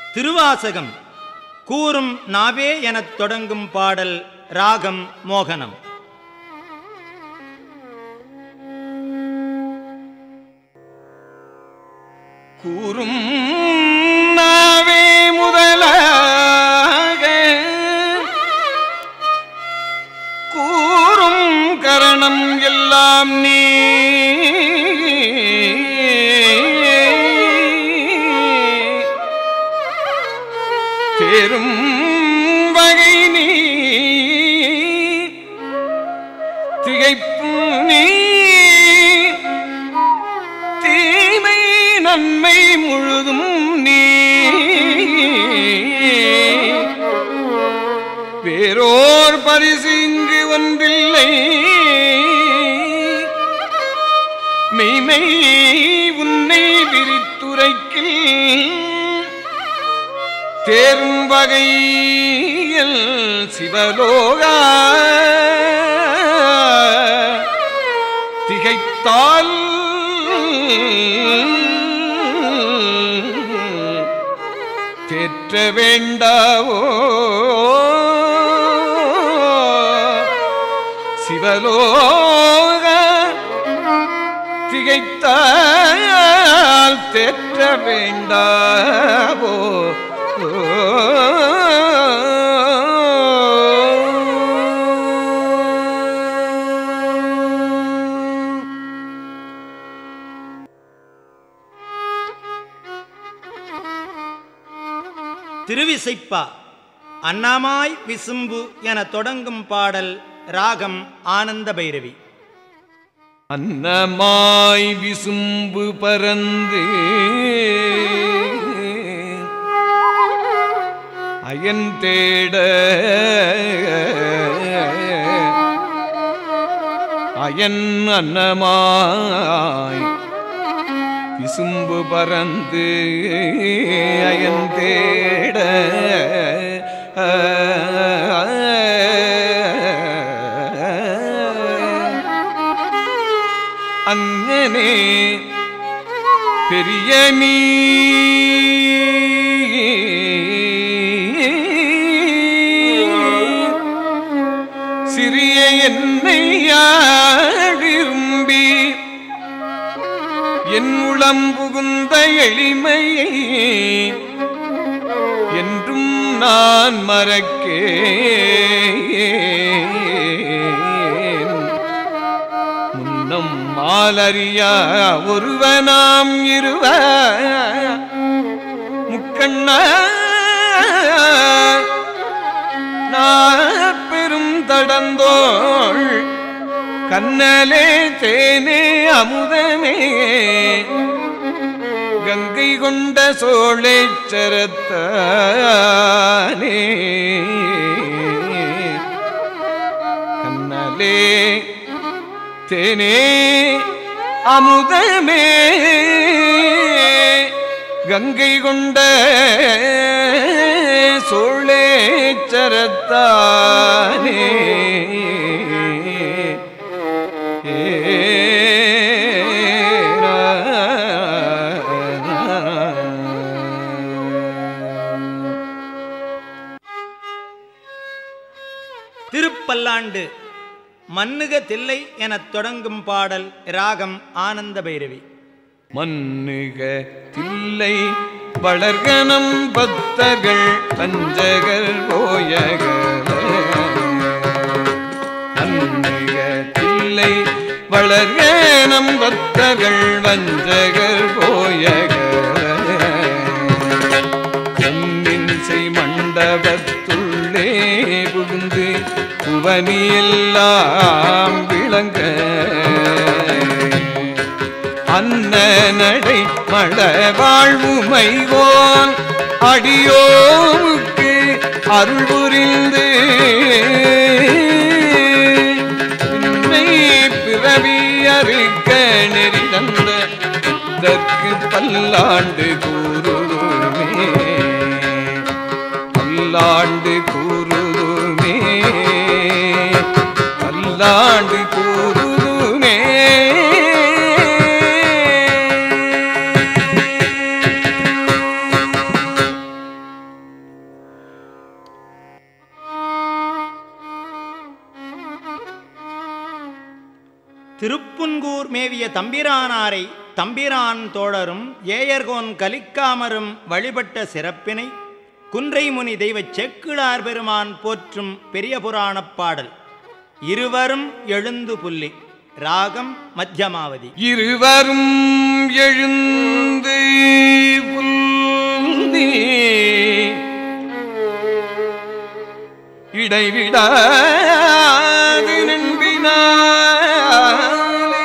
திருவாசகம் கூறும் நாவே எனத் தொடங்கும் பாடல் ராகம் மோகனம் கூறும் நாவே முதலாக கூறும் கரணம் எல்லாம் நீ தேரும் வகை நீ திகைப்பும் நீ தீமை நன்மை முழுதும் நீ வேறோர் பரிசு இங்கு ஒன்றில்லை மெய்மை உன்னை விரித்துரைக்கில் தேரும் வகையில் சிவலோகா திகைத்தால் தேற்ற வேண்டாவோ சிவலோக திகைத்தால் தேற்ற வேண்டாவோ திருவிசைப்பா அண்ணாமாய் விசும்பு என தொடங்கும் பாடல் ராகம் ஆனந்த பைரவி அன்னமாய் விசும்பு பறந்து அயன் தேட அயன் அன்னமாய் விசும்பு பறந்து அயன் தேட அங்கனே பெரிய நீ சிறிய என்னை விரும்பி என் உளம் புகுந்த எளிமையை என்றும் நான் மறக்கேன் முன்னம் மாலறியா ஒருவனாம் இருவ முக்கண்ண பெரும் தடந்தோள் கண்ணலே தேனே அமுதமே கங்கை கொண்ட சோழேச்சரத்தானே கண்ணலே தேனே அமுதமே கங்கை கொண்ட சோழேச்சரத்தானே திருப்பல்லாண்டு மன்னுக தில்லை எனத் தொடங்கும் பாடல் ராகம் ஆனந்த பைரவி மன்னுக தில்லை வளர்கணம் பத்தர்கள் பஞ்சகர் போயகல மன்னுக தில்லை வளர்கணம் பத்தர்கள் வஞ்சகர் போயகல கண்ணின்சை மண்டபத்துள்ளே புகுந்து புவனியெல்லாம் விளங்க அன்ன நடை மழ வாழ்வுமைவோன் அடியோவுக்கு அருள் புரிந்து பின்னை பிறவி அறுக்க நெறி தந்த இதற்கு பல்லாண்டு கூறுமே பல்லாண்டு கூறுமே பல்லாண்டு கூறுமே திருப்புன்கூர் மேவிய தம்பிரானாரை தம்பிரான் தோழரும் ஏயர்கோன் கலிக்காமரும் வழிபட்ட சிறப்பினை குன்றைமுனி தெய்வச் செக்கிழார் பெருமான் போற்றும் பெரிய புராணப் பாடல் இருவரும் எழுந்து புள்ளி ராகம் மத்தியமாவதி இருவரும் எழுந்து புல்தி இடைவிடாது நண்பினாலே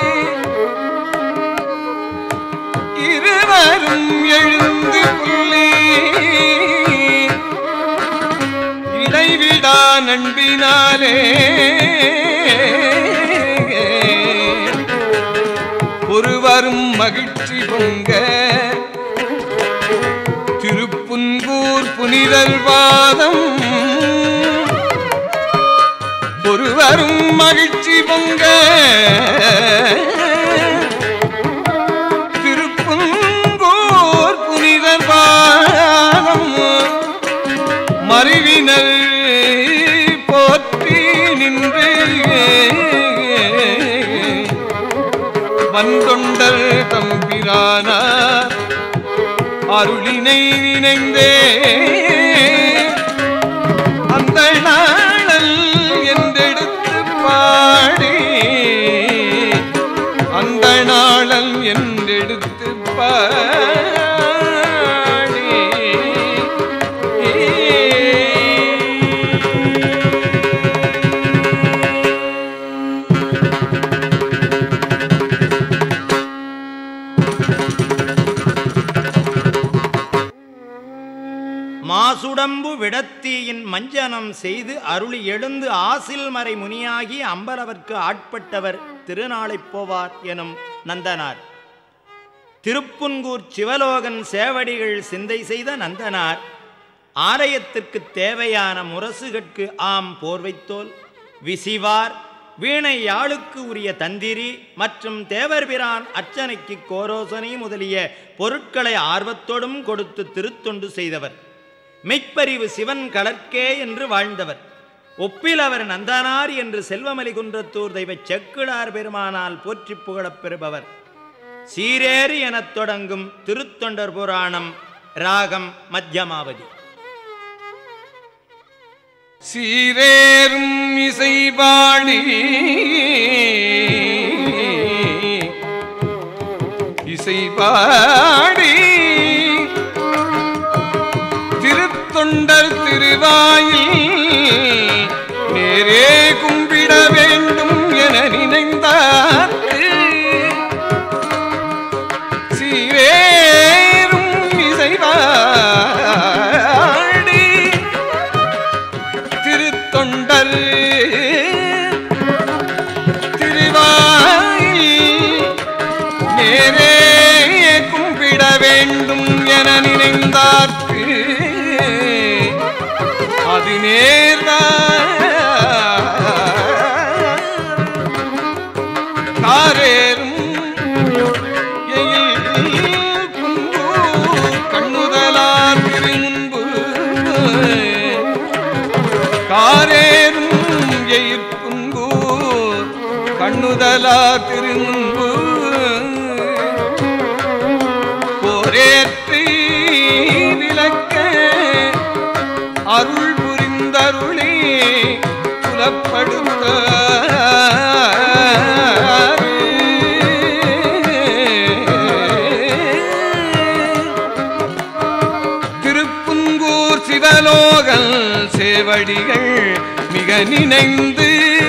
இருவரும் எழுந்து புள்ளி இடைவிடா நண்பினாலே ஒருவரும் மகிழ்ச்சி பொங்க திருப்புன்கூர் புனிதர் பாதம் ஒருவரும் மகிழ்ச்சி பொங்க திருப்புன்கூர் புனிதர் பாதம் மறிவினர் போற்றி நின்று வந்தொண்டர் தம்பிரானார் அருளினை நினைந்தே அந்த நாளல் என்றெடுத்து பாடி அந்த நாளல் என்றெடுத்து பாடி மாசுடம்பு விடத்தீயின் மஞ்சனம் செய்து அருளி எழுந்து ஆசில் மறை முனியாகி அம்பலவர்க்கு ஆட்பட்டவர் திருநாளைப் போவார் எனும் நந்தனார் திருப்புன்கூர் சிவலோகன் சேவடிகள் சிந்தை செய்த நந்தனார் ஆலயத்திற்கு தேவையான முரசுகட்கு ஆம் போர்வைத்தோல் விசிவார் வீணை யாழுக்கு உரிய தந்திரி மற்றும் தேவர்பிரான் அர்ச்சனைக்கு கோரோசனை முதலிய பொருட்களை ஆர்வத்தோடும் கொடுத்து திருத்தொண்டு செய்தவர் மெய்ப்பறிவு சிவன் கலர்க்கே என்று வாழ்ந்தவர் ஒப்பில் அவர் நந்தனார் என்று செல்வமலி குன்றத்தூர் தெய்வ செக்கிழார் பெருமானால் போற்றிப் புகழப் பெறுபவர் சீரேறு எனத் தொடங்கும் திருத்தொண்டர் புராணம் ராகம் மத்தியமாவதி சீரேறும் இசைபாடி இசைபாடி திருத்தொண்டர் திருவாயில் நேரே கும்பிட வேண்டும் என நினைந்தார்க்கு சீரேறும் இசைவாடி திருத்தொண்டர் திருவாயில் நேரே கும்பிட வேண்டும் என நினைந்தார்க்கு அது நேர்தான் காரேறும் எயில் குன்பு கண்ணுதலார் திருமுன்பு காரேறும் எயிர்க்குன்பு கண்ணுதலா திருமுன்பு போரேற்றி விளக்க அருள் புரிந்தருளே புலப்படுத்த திருப்புங்கூர் சிவலோகல் சேவடிகள் மிக நினைந்து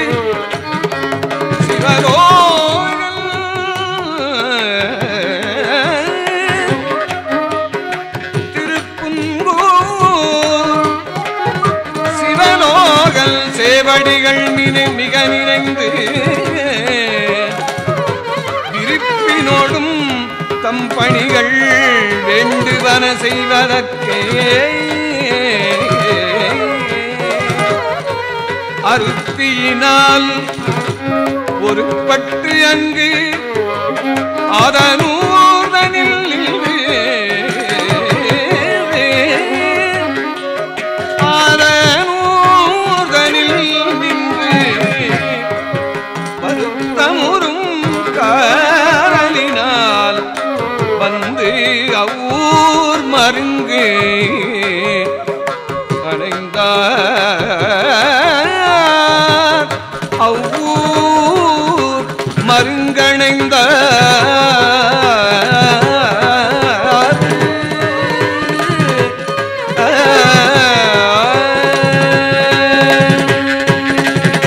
சிவலோகல் திருப்புங்கூர் சிவலோகல் சேவடிகள் மிக மிக நினைந்து விருப்பினோடும் தம் பணிகள் வேண்டுவன செய்வதற்கே அருத்தியினால் ஒரு பட்டு அங்கு அதனூர்தனில் அதனூர்தனில் நின்று வருத்தமுறும் அவ்வூர் மருங்கு அணைந்தார் அவ்வூர் மருங்கணைந்தார்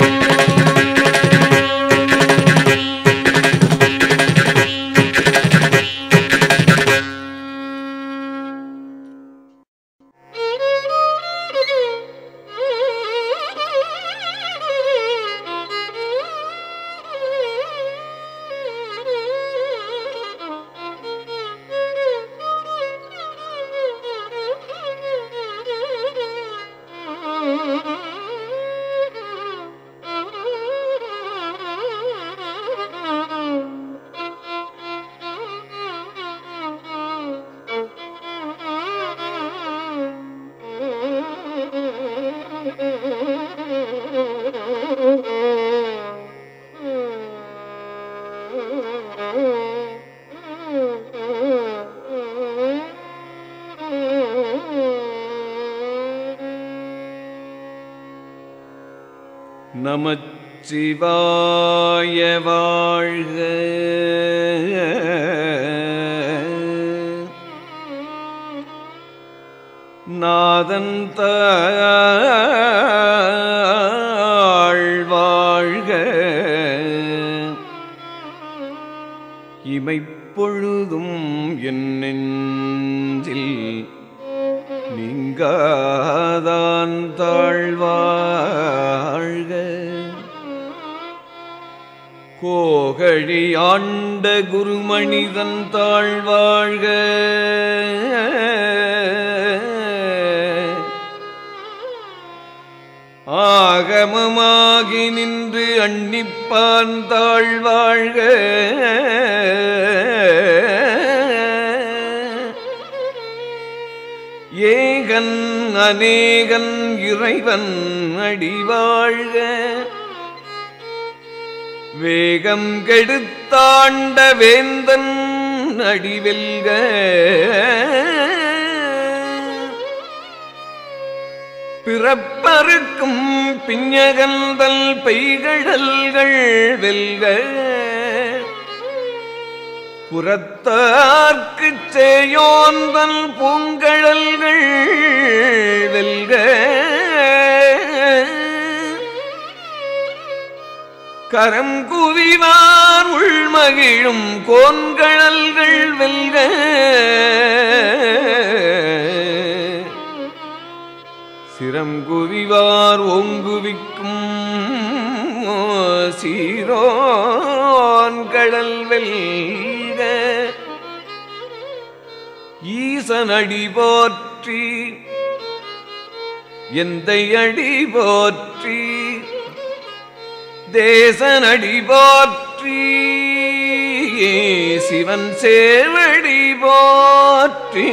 நமச்சிவாய வாழ்க நாதன் தாழ் வாழ்க இமைப்பொழுதும் என் நெஞ்சில் நீங்காதான் தாழ்வாழ்க கோகழி ஆண்ட குருமணிதன் தாழ்வாழ்க ஆகமமாகி நின்று அன்னிப்பான் தாழ்வாழ்க ஏகன் அநேகன் இறைவன் அடிவாழ்க வேகம் கெடுத்தாண்ட வேந்தன் அடிவெல்க பிறப்பறுக்கும் பிஞகந்தல் பெய்கழல்கள் வெல்க புறத்தார்க்குச் சேயோந்தல் பூங்கழல்கள் வெல்க கரம் குவிவார் உள்மகிழும் கோன்கழல்கள் வெல்க சிரம் குவிவார் ஓங்குவிக்கும் சீரோன் கடல் வெல்க ஈசன் அடி போற்றி எந்தை அடி போற்றி தேசனடி போற்றி சிவன் சேவடி போற்றி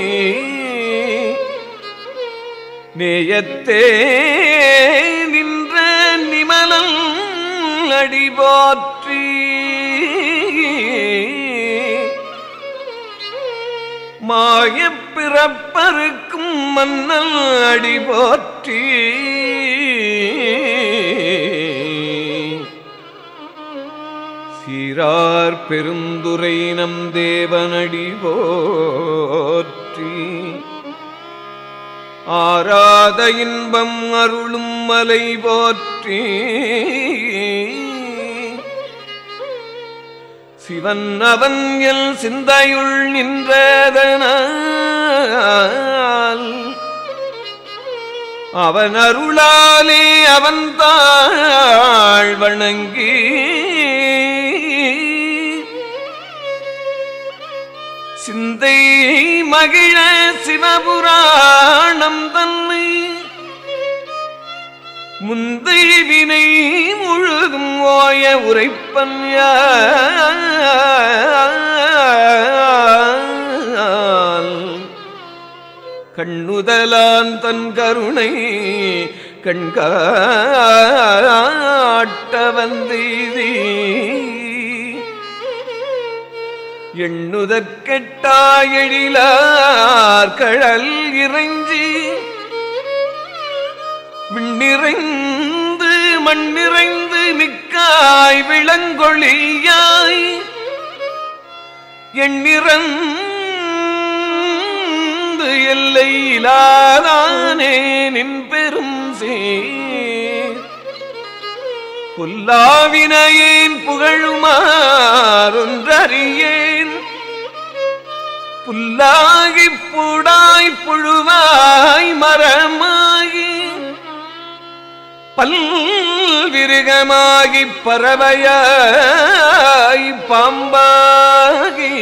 நேயத்தே நின்ற நிமலன் அடி போற்றி மாயப் பிறப்பருக்கும் மன்னல் அடி போற்றி சீரார் பெருந்துரை நம் தேவனடி போற்றி ஆராத இன்பம் அருளும் மலை போற்றி சிவன் அவன் எல் சிந்தையுள் நின்றதனால் அவன் அருளாலே அவன் தாழ் வணங்கி சிந்தை மகிழ சிவபுராணம் தன்னை முந்தை வினை முழுதும் ஓய உரைப்பன் யால் கண்ணுதலான் தன் கருணை கண்காட்ட வந்தீதி எண்ணுதற்கெட்டாயெழிலார் கழல் இறைஞ்சி விண்ணிறைந்து மண்ணிறைந்து மிக்காய் விளங்கொழியாய் எண்ணிறந்து எல்லை இலாதானே நின் பெரும் சேர் புல்லாவினையேன் புகழுமாறொன்றறியேன் புல்லாகி புடாய் புழுவாய் மரமாகி பல்விருகமாகி பறவையாய் பாம்பாகி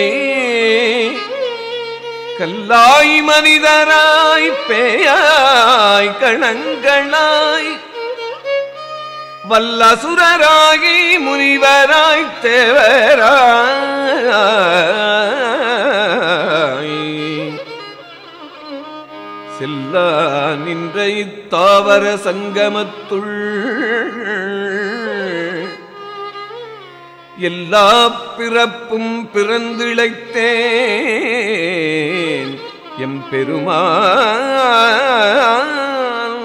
கல்லாய் மனிதராய் பேயாய் கணங்களாய் வல்லசுரராகி முனிவராய் தேவராய் செல்லா நின்ற இத்தாவர சங்கமத்துள் எல்லா பிறப்பும் பிறந்திழைத்தேன் எம் பெருமான்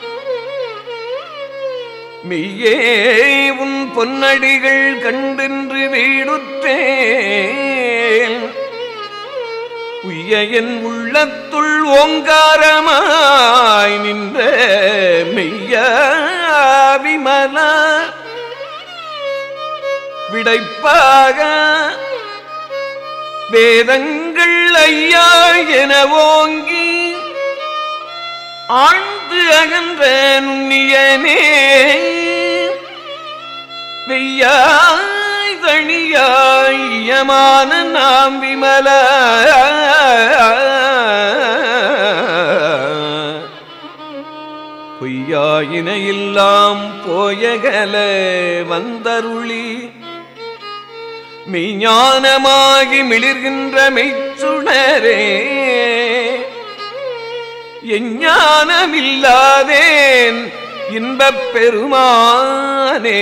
மெய்யே உன் பொன்னடிகள் கண்டென்று வீடுற்றேன் உய்ய என் உள்ளத்துள் ஓங்காரமாய் நின்ற மெய்ய விமல விடைப்பாக வேதங்கள் ஐயா என ஓங்கி ஆழ்ந்து அகன்ற நுண்ணியனே வெய்யாய் தணியாய் யமான நாம் விமல பொய்யாயினையெல்லாம் போயகல வந்தருளி மெய்ஞானமாகி மிளிர்கின்ற மெய்ச்சுணரே எஞ்ஞானமில்லாதேன் இன்பப் பெருமானே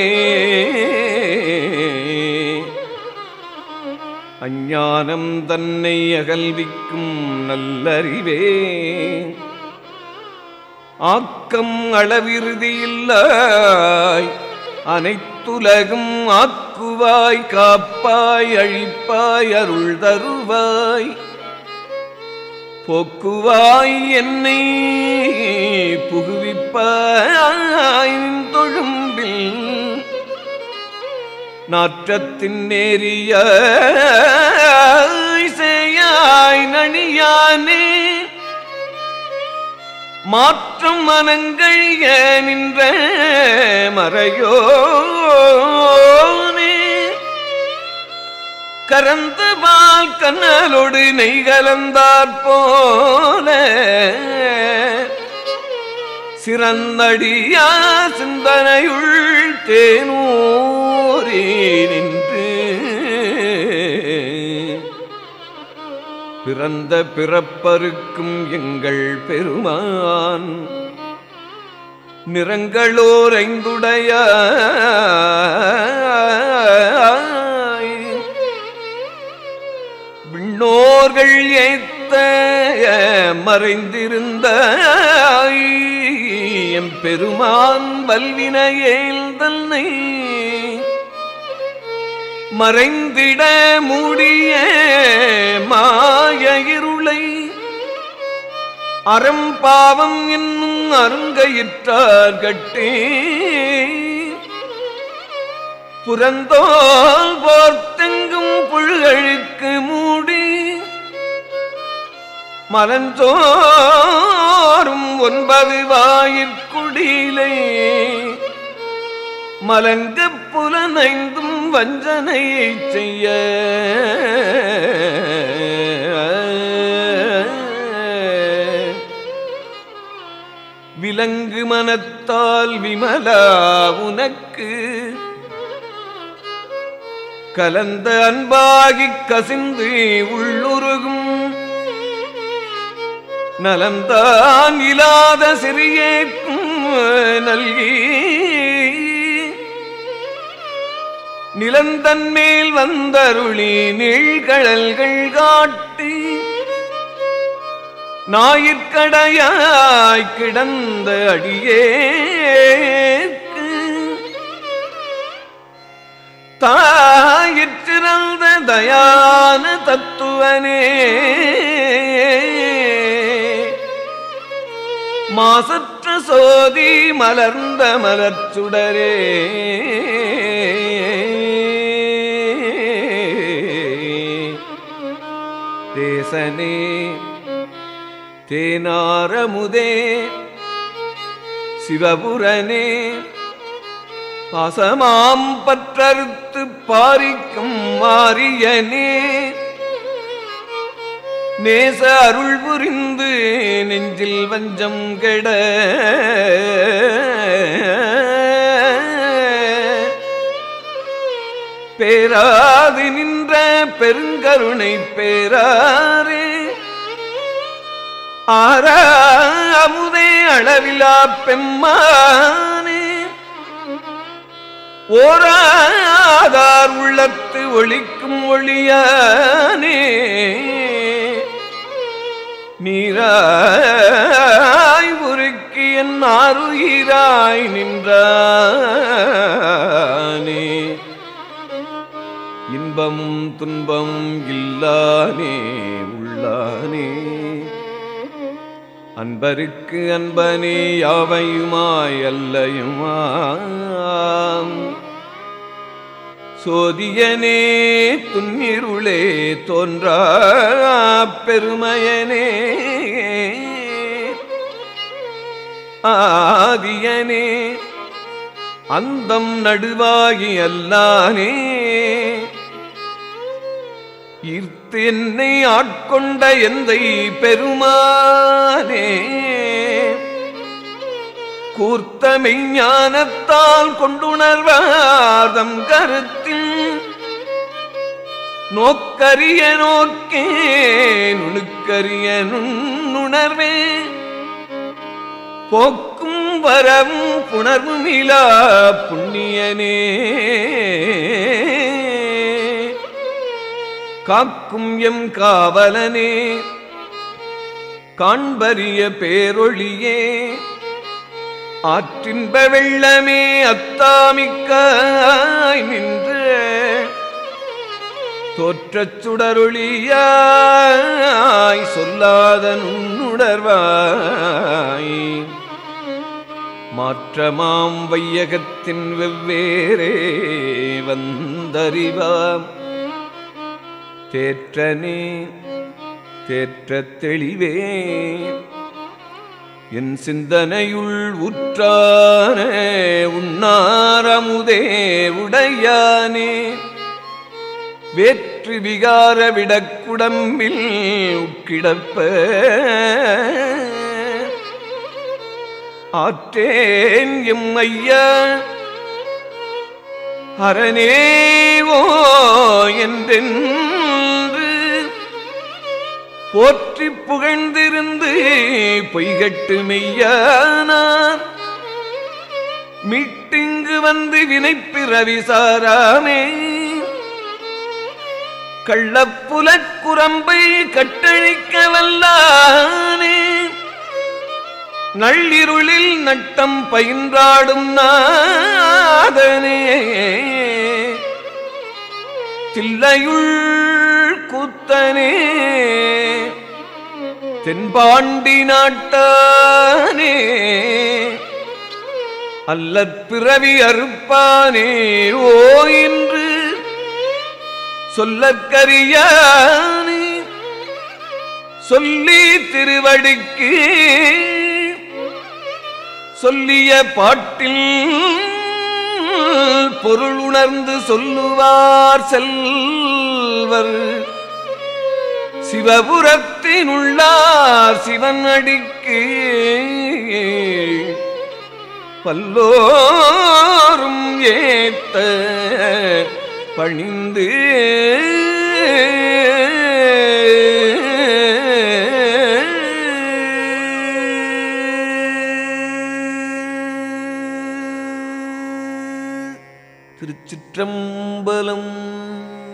அஞ்ஞானம் தன்னை அகல்விக்கும் நல்லறிவே ஆக்கம் அளவிறுதியில்லாய் அனைத்துலகும் ஆக்குவாய் காப்பாய் அழிப்பாய் அருள் தருவாய் போக்குவாய் என்னை புகுவிப்பாய் நின் தொழும்பில் நாற்றத்தின் நேரிய செய்யாய் நணியானே மாற்றம் மனங்கழிய நின்ற மறையோனே கரந்து பால் கண்ணலோடு நெய் கலந்தாற் போல சிறந்தடியா சிந்தனையுள் தேனூரி நின்று பிறந்த பிறப்பருக்கும் எங்கள் பெருமான் நிறங்களோர் ஐந்துடைய விண்ணோர்கள் ஏத்த மறைந்திருந்த எம் பெருமான் வல்வினையேல் தன்னை மறைந்திட மூடிய மாய இருளை அறம்பாவம் என்னும் அருங்கயிற்றார் கட்டே புறந்தோல் போர்த்தெங்கும் புழுகழுக்கு மூடி மலஞ்சோறும் ஒன்பது வாயிற்குடியிலே மலங்க புலனைந்தும் வஞ்சனையை செய்ய விலங்கு மனத்தால் விமலா உனக்கு கலந்த அன்பாகிக் கசிந்து உள்ளுருகும் நலந்தான் இல்லாத சிறியேக்கும் நல்கி நிலந்தன்மேல் வந்தருளி நீழ்கழல்கள் காட்டி ஞாயிற்கடையாய் கிடந்த அடியேற்கு தாயிற்றிறந்த தயான தத்துவனே மாசற்ற சோதி மலர்ந்த மலர்ச்சுடரே தேசனே தேனாரமுதே சிவபுரனே பாசமாம் பற்றறுத்து பாரிக்கும் மாரியனே நேச அருள் புரிந்து நெஞ்சில் வஞ்சம் கெட பேராது நின்ற பெருங்கருணை பேராரே ஆரா அமுதே அளவிலா பெம்மானே ஓராதார் உள்ளத்து ஒளிக்கும் ஒளியானே நீராய் உருக்கி என் ஆறுயிராய் நின்றானே இன்பமும் துன்பமும் இல்லானே உள்ளானே அன்பருக்கு அன்பனே யாவையுமாய் அல்லையுமாம் சோதியனே துன்னிருளே தோன்றா பெருமையனே ஆதியனே அந்தம் நடுவாகி அல்லானே ஈர்த்து என்னை ஆட்கொண்ட எந்தை பெருமானே கூர்த்த மெய்ஞானத்தால் கொண்டுணர்வாதம் கருத்தில் நோக்கரிய நோக்கே நுணுக்கரிய நுண்ணுணர்வே போக்கும் வரவும் புணர்வும் இலா புண்ணியனே காக்கும் எம் காவலனே காண்பரிய பேரொழியே ஆற்றின்ப வெள்ளமே அத்தாமிக்காய் நின்று தோற்றச் சுடரொளியாய் சொல்லாத நுண்ணுணர்வாய் மாற்றமாம் வையகத்தின் வெவ்வேறே வந்தறிவாம் தேற்றனே தேற்றத் தெளிவே என் சிந்தனையுள் உற்றான உண்ணாரமுதே உடையானே வேற்று விகார விடக்குடம்பில் உட்கிடப்ப ஆற்றேன் எம் ஐயா அரணேவோ என்றென்று போற்றி புகழ்ந்திருந்து பொய்கட்டு மெய்யானார் மீட்டிங்கு வந்து வினைப்பிறவி சாராமே கள்ளப்புலக் குரம்பை கட்டழிக்க வல்லானே நள்ளிருளில் நட்டம் பயின்றாடும் நாதனே தில்லையுள் கூத்தனே தென்பாண்டி நாட்டானே அல்லற் பிறவி அறுப்பானே ஓ என்று சொல்லற்கரியானே சொல்லி திருவடிக்கு சொல்லிய பாட்டில் பொருள் உணர்ந்து சொல்லுவார் செல்வர் சிவபுரத்தினுள்ளார் சிவன் அடிக்கு பல்லோரும் ஏத்த பணிந்து திருச்சிற்றம்பலம்